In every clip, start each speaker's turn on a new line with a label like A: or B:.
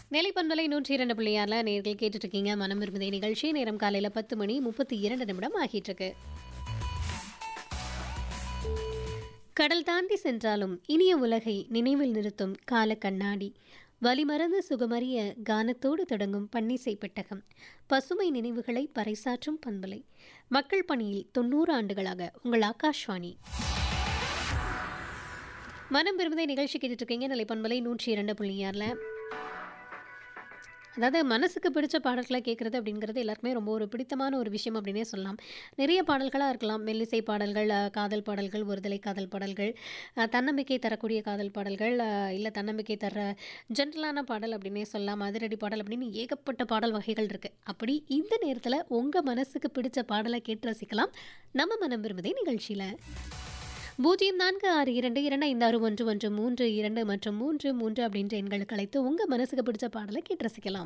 A: நிலைப்பண்பலை நூற்றி இரண்டு புள்ளியாரில் நேர்கள் கேட்டுட்டு இருக்கீங்க மனம் விரும்புதை நிகழ்ச்சி நேரம் காலையில் பத்து மணி முப்பத்தி இரண்டு நிமிடம் ஆகிட்டு இருக்கு கடல் தாண்டி சென்றாலும் இனிய உலகை நினைவில் நிறுத்தும் கால கண்ணாடி வலிமறந்து சுகமறிய கானத்தோடு தொடங்கும் பன்னிசை பெட்டகம் பசுமை நினைவுகளை பறைசாற்றும் பண்பலை மக்கள் பணியில் தொண்ணூறு ஆண்டுகளாக உங்கள் ஆகாஷ்வாணி மனம் விரும்புதை நிகழ்ச்சி கேட்டுட்டு இருக்கீங்க நிலை பண்பலை நூற்றி இரண்டு புள்ளி ஆறில் அதாவது மனசுக்கு பிடிச்ச பாடல்களை கேட்குறது அப்படிங்கிறது எல்லாருக்குமே ரொம்ப ஒரு பிடித்தமான ஒரு விஷயம் அப்படின்னே சொல்லலாம் நிறைய பாடல்களாக இருக்கலாம் மெல்லிசை பாடல்கள் அஹ், காதல் பாடல்கள் ஒருதலை காதல் பாடல்கள் அஹ், தன்னம்பிக்கை தரக்கூடிய காதல் பாடல்கள் இல்லை தன்னம்பிக்கை தர ஜென்ரலான பாடல் அப்படின்னே சொல்லலாம் அதிரடி பாடல் அப்படின்னு ஏகப்பட்ட பாடல் வகைகள் இருக்குது அப்படி இந்த நேரத்தில் உங்கள் மனசுக்கு பிடிச்ச பாடலை கேட்டு ரசிக்கலாம் நம்ம மனம் விரும்புதே நிகழ்ச்சியில் பூஜ்ஜியம் நான்கு ஆறு இரண்டு இரண்டு ஐந்து ஆறு ஒன்று ஒன்று மூன்று இரண்டு மற்றும் மூன்று மூன்று அப்படின்ற எண்களுக்கு அழைத்து உங்கள் மனசுக்கு பிடிச்ச பாடலை கேட்டு ரசிக்கலாம்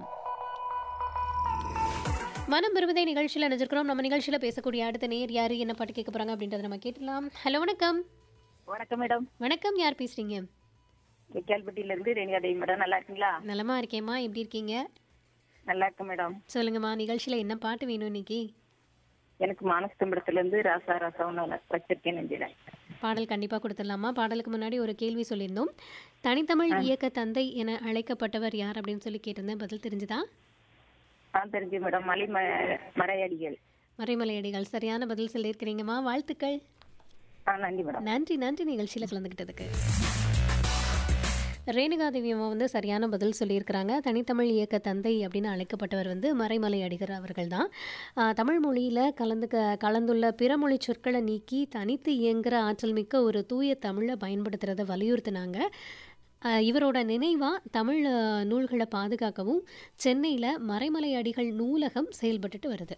A: மனம் விரும்புதை நிகழ்ச்சியில் நினைச்சிருக்கிறோம் நம்ம நிகழ்ச்சியில் பேசக்கூடிய அடுத்த நேர் யார் என்ன பாட்டு கேட்க போகிறாங்க அப்படின்றத நம்ம கேட்டலாம் ஹலோ வணக்கம்
B: வணக்கம் மேடம்
A: வணக்கம் யார் பேசுகிறீங்க
B: கேள்பட்டியில இருந்து ரேணிகா தேவி மேடம் நல்லா இருக்கீங்களா
A: நலமா இருக்கேம்மா எப்படி இருக்கீங்க
B: நல்லா இருக்கேன் மேடம்
A: சொல்லுங்கம்மா நிகழ்ச்சியில் என்ன பாட்டு வேணும் இன்னைக்கு
B: எனக்கு மானஸ் திம்படத்துல இருந்து ராசா ராசாவும் வச்சிருக்கேன் நெஞ்சில
A: பாடல் கண்டிப்பாக கொடுத்துடலாமா பாடலுக்கு முன்னாடி ஒரு கேள்வி சொல்லியிருந்தோம் தனித்தமிழ் இயக்க தந்தை என அழைக்கப்பட்டவர் யார் அப்படின்னு சொல்லி கேட்டிருந்தேன் பதில் தெரிஞ்சுதா
B: ஆ தெரிஞ்சு மேடம் மலை ம- மறையடிகள்
A: மறைமலையடிகள் சரியான பதில் சொல்லியிருக்கிறீங்கம்மா வாழ்த்துக்கள்
B: ஆ நன்றி மேடம்
A: நன்றி நன்றி நிகழ்ச்சியில் கலந்துக்கிட்டதுக்கு ரேணுகா தேவி அம்மா வந்து சரியான பதில் சொல்லியிருக்கிறாங்க தனித்தமிழ் இயக்க தந்தை அப்படின்னு அழைக்கப்பட்டவர் வந்து மறைமலை அடிகர் அவர்கள் தான் தமிழ் மொழியில் கலந்து கலந்துள்ள பிற மொழி சொற்களை நீக்கி தனித்து இயங்குகிற ஆற்றல் மிக்க ஒரு தூய தமிழை பயன்படுத்துகிறத வலியுறுத்தினாங்க ஆஹ் இவரோட நினைவாக தமிழ் ஆஹ், நூல்களை பாதுகாக்கவும் சென்னையில் மறைமலை அடிகள் நூலகம் செயல்பட்டுட்டு வருது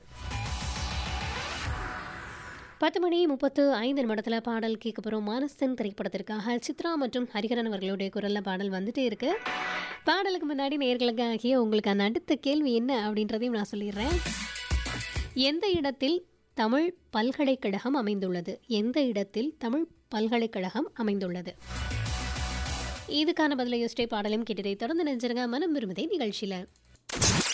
A: பத்து மணி முப்பத்து ஐந்து நிமிடத்தில் பாடல் கேட்க போகிறோம் மானஸ்தன் திரைப்படத்திற்காக சித்ரா மற்றும் ஹரிஹரன் அவர்களுடைய குரலில் பாடல் வந்துட்டே இருக்கு பாடலுக்கு முன்னாடி நேர்களுக்காகிய உங்களுக்கான அடுத்த கேள்வி என்ன அப்படின்றதையும் நான் சொல்லிடுறேன் எந்த இடத்தில் தமிழ் பல்கலைக்கழகம் அமைந்துள்ளது எந்த இடத்தில் தமிழ் பல்கலைக்கழகம் அமைந்துள்ளது இதுக்கான பதிலை யோசிச்சே பாடலையும் கேட்டதை தொடர்ந்து நினைச்சிருங்க மனம் விரும்புதே நிகழ்ச்சியில்